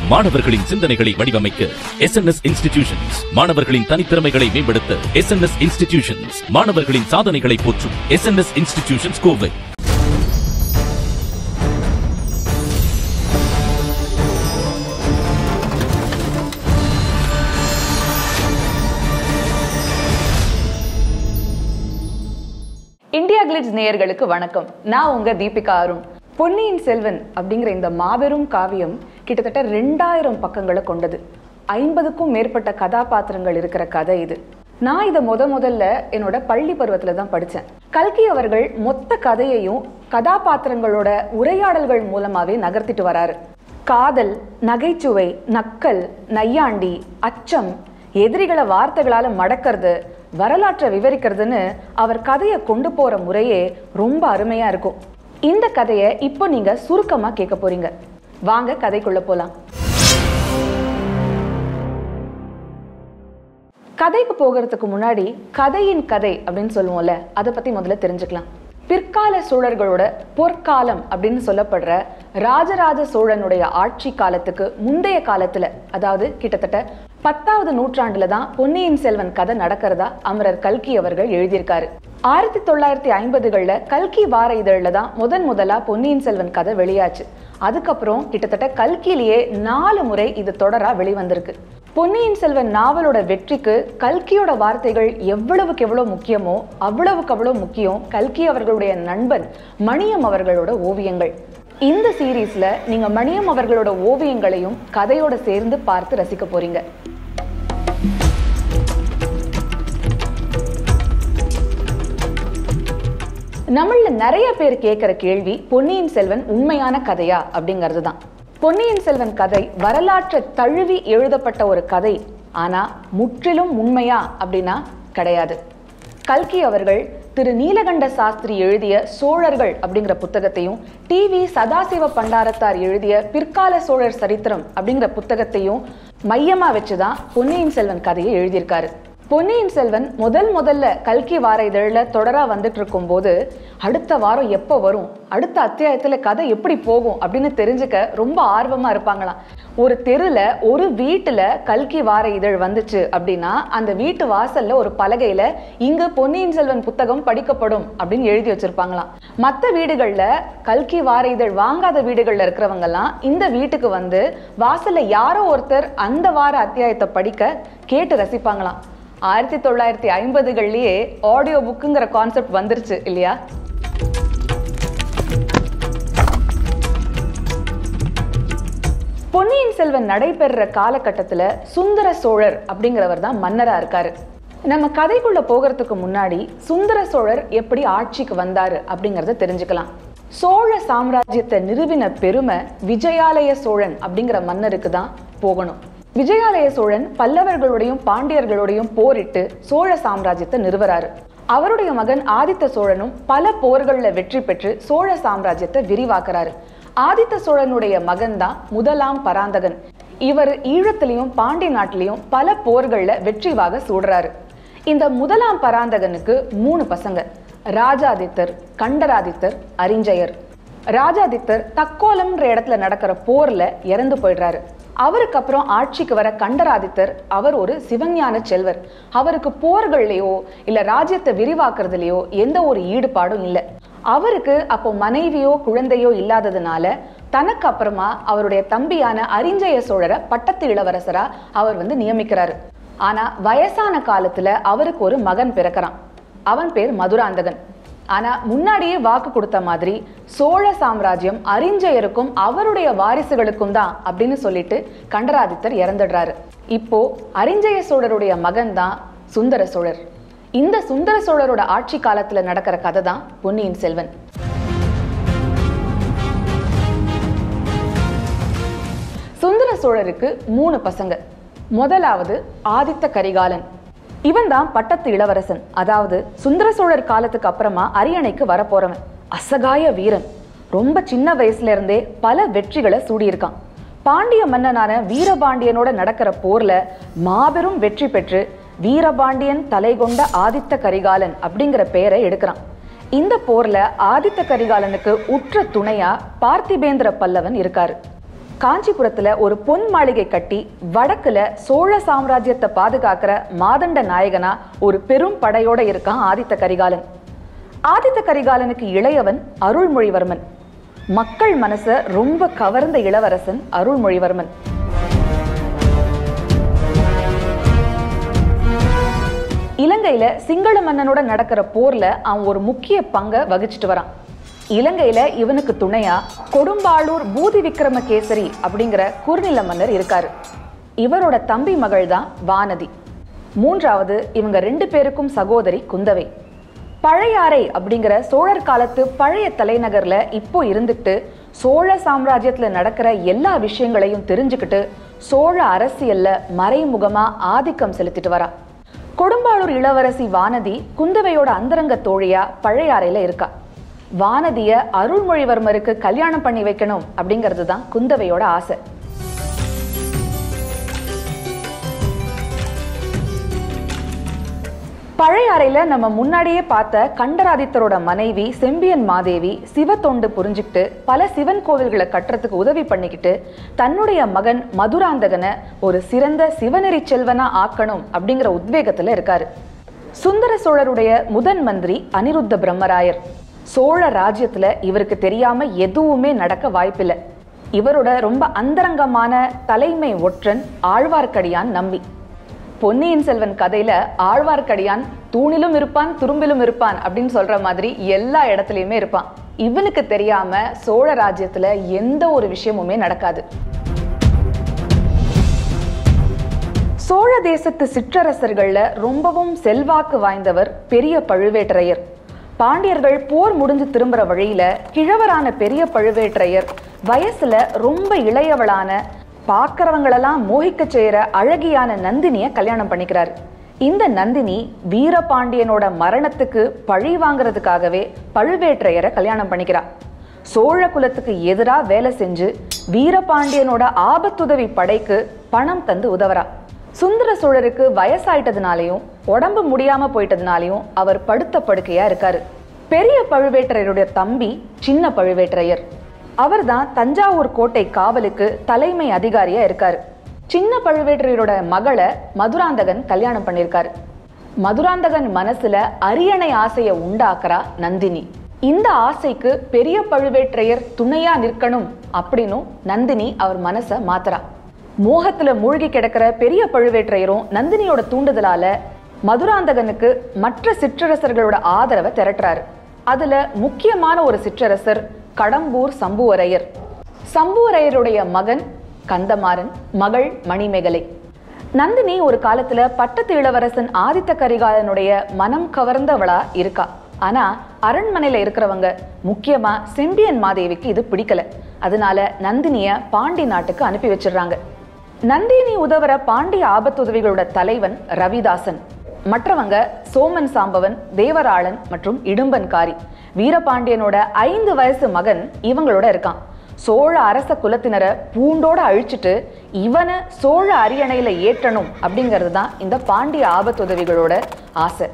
மாணவர்களின் சிந்தனைகளை வடிவமைக்க எஸ் என் எஸ் இன்ஸ்டிடியூஷன்ஸ் மாணவர்களின் தனித்திறமைகளை மேம்படுத்த எஸ் என் எஸ் இன்ஸ்டிடியூஷன்ஸ் மாணவர்களின் சாதனைகளை போற்றும் S N S institutions Kovai India Glitz நேயர்களுக்கு வணக்கம் நான் உங்க தீபிகா அருண் பொன்னியின் செல்வன் அப்படிங்கிற இந்த மாபெரும் காவியம் கிட்டத்தட்ட ரெண்டாயிரம் பக்கங்களை கொண்டது ஐம்பதுக்கும் மேற்பட்ட கதாபாத்திரங்கள் இருக்கிற கதை இது நான் இதை முத முதல்ல என்னோட பள்ளி பருவத்துல தான் படித்தேன் கல்கி அவர்கள் மொத்த கதையையும் கதாபாத்திரங்களோட உரையாடல்கள் மூலமாவே நகர்த்திட்டு வராரு காதல் நகைச்சுவை நக்கல் நையாண்டி அச்சம் எதிரிகளை வார்த்தைகளால மடக்கிறது வரலாற்றை விவரிக்கிறதுன்னு அவர் கதையை கொண்டு போற முறையே ரொம்ப அருமையா இருக்கும் இந்த கதையை இப்போ நீங்க சுருக்கமா கேட்க போறீங்க வாங்க கதைக்குள்ள போலாம் கதைக்கு போகிறதுக்கு முன்னாடி கதையின் கதை அப்படின்னு சொல்லுவோம்ல அதை பத்தி முதல்ல தெரிஞ்சுக்கலாம் பிற்கால சோழர்களோட பொற்காலம் அப்படின்னு சொல்லப்படுற ராஜராஜ சோழனுடைய ஆட்சி காலத்துக்கு முந்தைய காலத்துல அதாவது கிட்டத்தட்ட பத்தாவது நூற்றாண்டுல தான் பொன்னியின் செல்வன் கதை நடக்கிறதா அமரர் கல்கி அவர்கள் எழுதியிருக்காரு ஆயிரத்தி தொள்ளாயிரத்தி ஐம்பதுகள்ல கல்கி வார இதழில் தான் முதன் முதலா பொன்னியின் செல்வன் கதை வெளியாச்சு அதுக்கப்புறம் கிட்டத்தட்ட கல்கிலேயே நாலு முறை இது தொடரா வெளிவந்திருக்கு பொன்னியின் செல்வன் நாவலோட வெற்றிக்கு கல்கியோட வார்த்தைகள் எவ்வளவுக்கு எவ்வளவு முக்கியமோ அவ்வளவுக்கு அவ்வளவு முக்கியம் கல்கி அவர்களுடைய நண்பன் மணியம் அவர்களோட ஓவியங்கள் இந்த சீரீஸ்ல நீங்க மணியம் அவர்களோட ஓவியங்களையும் கதையோட சேர்ந்து பார்த்து ரசிக்க போறீங்க நம்மள நிறைய பேர் கேட்கிற கேள்வி பொன்னியின் செல்வன் உண்மையான கதையா அப்படிங்கிறது தான் பொன்னியின் செல்வன் கதை வரலாற்றை தழுவி எழுதப்பட்ட ஒரு கதை ஆனா முற்றிலும் உண்மையா அப்படின்னா கிடையாது கல்கி அவர்கள் திரு நீலகண்ட சாஸ்திரி எழுதிய சோழர்கள் அப்படிங்கிற புத்தகத்தையும் டிவி சதாசிவ பண்டாரத்தார் எழுதிய பிற்கால சோழர் சரித்திரம் அப்படிங்கிற புத்தகத்தையும் மையமா வச்சுதான் பொன்னியின் செல்வன் கதையை எழுதியிருக்காரு பொன்னியின் செல்வன் முதல் முதல்ல கல்கி வார இதழில் தொடரா வந்துட்டு இருக்கும் போது அடுத்த வாரம் எப்போ வரும் அடுத்த அத்தியாயத்துல கதை எப்படி போகும் அப்படின்னு தெரிஞ்சுக்க ரொம்ப ஆர்வமா இருப்பாங்களாம் ஒரு தெருல ஒரு வீட்டுல கல்கி வார இதழ் வந்துச்சு அப்படின்னா அந்த வீட்டு வாசல்ல ஒரு பலகையில இங்கு பொன்னியின் செல்வன் புத்தகம் படிக்கப்படும் அப்படின்னு எழுதி வச்சிருப்பாங்களாம் மற்ற வீடுகள்ல கல்கி வார இதழ் வாங்காத வீடுகள்ல இருக்கிறவங்க எல்லாம் இந்த வீட்டுக்கு வந்து வாசல்ல யாரோ ஒருத்தர் அந்த வார அத்தியாயத்தை படிக்க கேட்டு ரசிப்பாங்களாம் ஆயிரத்தி தொள்ளாயிரத்தி ஐம்பதுகள்லயே ஆடியோ புக்குங்கிற கான்செப்ட் வந்துருச்சு இல்லையா பொன்னியின் செல்வன் நடைபெறுற காலகட்டத்துல சுந்தர சோழர் அப்படிங்கிறவர் தான் மன்னரா இருக்காரு நம்ம கதைக்குள்ள போகிறதுக்கு முன்னாடி சுந்தர சோழர் எப்படி ஆட்சிக்கு வந்தாரு அப்படிங்கறத தெரிஞ்சுக்கலாம் சோழ சாம்ராஜ்யத்தை நிறுவின பெருமை விஜயாலய சோழன் அப்படிங்கிற மன்னருக்கு தான் போகணும் விஜயாலய சோழன் பல்லவர்களோடையும் பாண்டியர்களோடையும் போரிட்டு சோழ சாம்ராஜ்யத்தை நிறுவறாரு அவருடைய மகன் ஆதித்த சோழனும் பல போர்கள்ல வெற்றி பெற்று சோழ சாம்ராஜ்யத்தை விரிவாக்குறாரு ஆதித்த சோழனுடைய மகன் தான் முதலாம் பராந்தகன் இவர் ஈழத்திலையும் பாண்டி நாட்டிலையும் பல போர்கள்ல வெற்றிவாக சூடுறாரு இந்த முதலாம் பராந்தகனுக்கு மூணு பசங்க ராஜாதித்தர் கண்டராதித்தர் அரிஞ்சயர் ராஜாதித்தர் தக்கோலம்ன்ற இடத்துல நடக்கிற போர்ல இறந்து போயிடுறாரு அவருக்கு அப்புறம் ஆட்சிக்கு வர கண்டராதித்தர் அவர் ஒரு சிவஞான செல்வர் அவருக்கு போர்கள்லயோ இல்ல ராஜ்யத்தை விரிவாக்குறதுலயோ எந்த ஒரு ஈடுபாடும் இல்லை அவருக்கு அப்போ மனைவியோ குழந்தையோ இல்லாததுனால தனக்கு அப்புறமா அவருடைய தம்பியான அரிஞ்சய சோழரை பட்டத்து இளவரசரா அவர் வந்து நியமிக்கிறாரு ஆனா வயசான காலத்துல அவருக்கு ஒரு மகன் பிறக்கிறான் அவன் பேர் மதுராந்தகன் ஆனா முன்னாடியே வாக்கு கொடுத்த மாதிரி சோழ சாம்ராஜ்யம் அரிஞ்சயருக்கும் அவருடைய வாரிசுகளுக்கும் தான் அப்படின்னு சொல்லிட்டு கண்டராதித்தர் இறந்துடுறாரு இப்போ அரிஞ்சய சோழருடைய மகன் தான் சுந்தர சோழர் இந்த சுந்தர சோழரோட ஆட்சி காலத்துல நடக்கிற கதை தான் பொன்னியின் செல்வன் சுந்தர சோழருக்கு மூணு பசங்க முதலாவது ஆதித்த கரிகாலன் இவன் தான் பட்டத்து இளவரசன் அதாவது சுந்தர சோழர் காலத்துக்கு அப்புறமா அரியணைக்கு வரப்போறவன் அசகாய வீரன் ரொம்ப சின்ன வயசுல இருந்தே பல வெற்றிகளை சூடியிருக்கான் பாண்டிய மன்னனான வீரபாண்டியனோட நடக்கிற போர்ல மாபெரும் வெற்றி பெற்று வீரபாண்டியன் தலை கொண்ட ஆதித்த கரிகாலன் அப்படிங்கிற பெயரை எடுக்கிறான் இந்த போர்ல ஆதித்த கரிகாலனுக்கு உற்ற துணையா பார்த்திபேந்திர பல்லவன் இருக்காரு காஞ்சிபுரத்துல ஒரு பொன் மாளிகை கட்டி வடக்குல சோழ சாம்ராஜ்யத்தை பாதுகாக்கிற மாதண்ட நாயகனா ஒரு பெரும் படையோட இருக்கான் ஆதித்த கரிகாலன் ஆதித்த கரிகாலனுக்கு இளையவன் அருள்மொழிவர்மன் மக்கள் மனச ரொம்ப கவர்ந்த இளவரசன் அருள்மொழிவர்மன் இலங்கையில சிங்கள மன்னனோட நடக்கிற போர்ல அவன் ஒரு முக்கிய பங்கை வகிச்சிட்டு வரான் இலங்கையில இவனுக்கு துணையா கொடும்பாளூர் பூதி விக்ரமகேசரி அப்படிங்கிற குறுநில மன்னர் இருக்காரு இவரோட தம்பி மகள் தான் வானதி மூன்றாவது இவங்க ரெண்டு பேருக்கும் சகோதரி குந்தவை பழையாறை அப்படிங்கிற சோழர் காலத்து பழைய தலைநகர்ல இப்போ இருந்துட்டு சோழ சாம்ராஜ்யத்துல நடக்கிற எல்லா விஷயங்களையும் தெரிஞ்சுக்கிட்டு சோழ அரசியல்ல மறைமுகமா ஆதிக்கம் செலுத்திட்டு வரா கொடும்பாளூர் இளவரசி வானதி குந்தவையோட அந்தரங்க தோழியா பழையாறையில இருக்கா வானதிய அருள்மொழிவர்மருக்கு கல்யாணம் பண்ணி வைக்கணும் அப்படிங்கிறது தான் குந்தவையோட ஆசை பழைய அறையில நம்ம முன்னாடியே பார்த்த கண்டராதித்தரோட மனைவி செம்பியன் மாதேவி சிவ தொண்டு புரிஞ்சுக்கிட்டு பல சிவன் கோவில்களை கட்டுறதுக்கு உதவி பண்ணிக்கிட்டு தன்னுடைய மகன் மதுராந்தகனை ஒரு சிறந்த சிவநெறி செல்வனா ஆக்கணும் அப்படிங்கிற உத்வேகத்துல இருக்காரு சுந்தர சோழருடைய முதன் மந்திரி அனிருத்த பிரம்மராயர் சோழ ராஜ்யத்துல இவருக்கு தெரியாம எதுவுமே நடக்க வாய்ப்பில்லை இவரோட ரொம்ப அந்தரங்கமான தலைமை ஒற்றன் ஆழ்வார்க்கடியான் நம்பி பொன்னியின் செல்வன் கதையில ஆழ்வார்க்கடியான் தூணிலும் இருப்பான் துரும்பிலும் இருப்பான் அப்படின்னு சொல்ற மாதிரி எல்லா இடத்துலயுமே இருப்பான் இவனுக்கு தெரியாம சோழ ராஜ்யத்துல எந்த ஒரு விஷயமுமே நடக்காது சோழ தேசத்து சிற்றரசர்கள்ல ரொம்பவும் செல்வாக்கு வாய்ந்தவர் பெரிய பழுவேட்டரையர் பாண்டியர்கள் போர் முடிஞ்சு திரும்புற வழியில கிழவரான பெரிய பழுவேட்டரையர் வயசுல ரொம்ப இளையவளான பார்க்கறவங்களெல்லாம் மோகிக்க செய்யற அழகியான நந்தினிய கல்யாணம் பண்ணிக்கிறாரு இந்த நந்தினி வீரபாண்டியனோட மரணத்துக்கு பழி வாங்குறதுக்காகவே பழுவேட்டரையரை கல்யாணம் பண்ணிக்கிறா சோழ குலத்துக்கு எதிரா வேலை செஞ்சு வீரபாண்டியனோட ஆபத்துதவி படைக்கு பணம் தந்து உதவறா சுந்தர சோழருக்கு வயசாயிட்டதுனாலையும் உடம்பு முடியாம போயிட்டதுனாலையும் அவர் படுத்த படுக்கையா இருக்காரு பெரிய பழுவேட்டரையருடைய தம்பி சின்ன பழுவேட்டரையர் அவர்தான் தஞ்சாவூர் கோட்டை காவலுக்கு தலைமை அதிகாரியா இருக்காரு சின்ன பழுவேட்டரையரோட மகளை மதுராந்தகன் கல்யாணம் பண்ணியிருக்காரு மதுராந்தகன் மனசுல அரியணை ஆசைய உண்டாக்குறா நந்தினி இந்த ஆசைக்கு பெரிய பழுவேட்டரையர் துணையா நிற்கணும் அப்படின்னும் நந்தினி அவர் மனச மாத்துறா மோகத்துல மூழ்கி கிடக்கிற பெரிய பழுவேட்டரையரும் நந்தினியோட தூண்டுதலால மதுராந்தகனுக்கு மற்ற சிற்றரசர்களோட ஆதரவை திரட்டுறாரு அதுல முக்கியமான ஒரு சிற்றரசர் கடம்பூர் சம்புவரையர் சம்புவரையருடைய மகன் கந்தமாறன் மகள் மணிமேகலை நந்தினி ஒரு காலத்துல பட்டத்து இளவரசன் ஆதித்த கரிகாலனுடைய மனம் கவர்ந்தவளா இருக்கா ஆனா அரண்மனையில இருக்கிறவங்க முக்கியமா செம்பியன் மாதேவிக்கு இது பிடிக்கல அதனால நந்தினிய பாண்டி நாட்டுக்கு அனுப்பி வச்சிடுறாங்க நந்தினி உதவற பாண்டிய ஆபத்துதவிகளோட தலைவன் ரவிதாசன் மற்றவங்க சோமன் சாம்பவன் தேவராளன் மற்றும் இடும்பன்காரி வீரபாண்டியனோட ஐந்து வயசு மகன் இவங்களோட இருக்கான் சோழ அரச குலத்தினரை பூண்டோட அழிச்சிட்டு இவனை சோழ அரியணையில ஏற்றணும் அப்படிங்கிறது தான் இந்த பாண்டிய ஆபத்துதவிகளோட ஆசை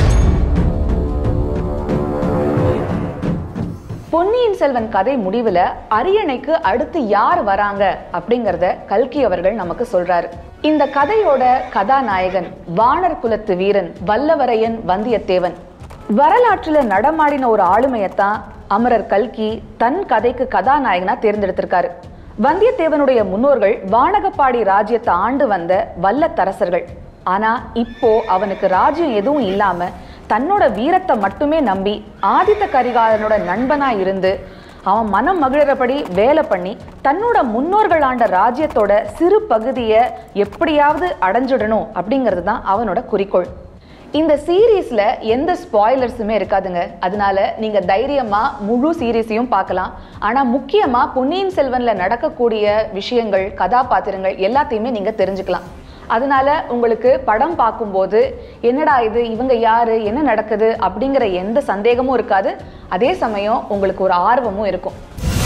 பொன்னியின் செல்வன் கதை முடிவுல அரியணைக்கு அடுத்து யார் வராங்க அப்படிங்கறத கல்கி அவர்கள் நமக்கு சொல்றாரு இந்த கதையோட கதாநாயகன் வானர் குலத்து வீரன் வல்லவரையன் வந்தியத்தேவன் வரலாற்றுல நடமாடின ஒரு ஆளுமையத்தான் அமரர் கல்கி தன் கதைக்கு கதாநாயகனா தேர்ந்தெடுத்திருக்காரு வந்தியத்தேவனுடைய முன்னோர்கள் வானகப்பாடி ராஜ்யத்தை ஆண்டு வந்த வல்லத்தரசர்கள் ஆனா இப்போ அவனுக்கு ராஜ்யம் எதுவும் இல்லாம தன்னோட வீரத்தை மட்டுமே நம்பி ஆதித்த கரிகாலனோட நண்பனா இருந்து அவன் மனம் மகிழறபடி வேலை பண்ணி தன்னோட முன்னோர்கள் ஆண்ட ராஜ்யத்தோட சிறு பகுதியை எப்படியாவது அடைஞ்சிடணும் அப்படிங்கிறது தான் அவனோட குறிக்கோள் இந்த சீரீஸ்ல எந்த ஸ்பாய்லர்ஸுமே இருக்காதுங்க அதனால நீங்க தைரியமா முழு சீரீஸையும் பார்க்கலாம் ஆனா முக்கியமா பொன்னியின் செல்வன்ல நடக்கக்கூடிய விஷயங்கள் கதாபாத்திரங்கள் எல்லாத்தையுமே நீங்க தெரிஞ்சுக்கலாம் அதனால உங்களுக்கு படம் பார்க்கும்போது என்னடா இது இவங்க யாரு என்ன நடக்குது அப்படிங்கிற எந்த சந்தேகமும் இருக்காது அதே சமயம் உங்களுக்கு ஒரு ஆர்வமும் இருக்கும்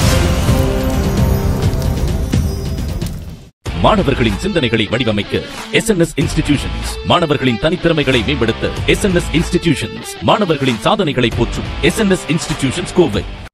மாணவர்களின் சிந்தனைகளை வடிவமைக்க எஸ் என் எஸ் இன்ஸ்டிடியூஷன்ஸ் மாணவர்களின் தனித்திறமைகளை மேம்படுத்த எஸ் என் எஸ் இன்ஸ்டிடியூஷன்ஸ் மாணவர்களின் சாதனைகளை போற்றும் S N S institutions Kovai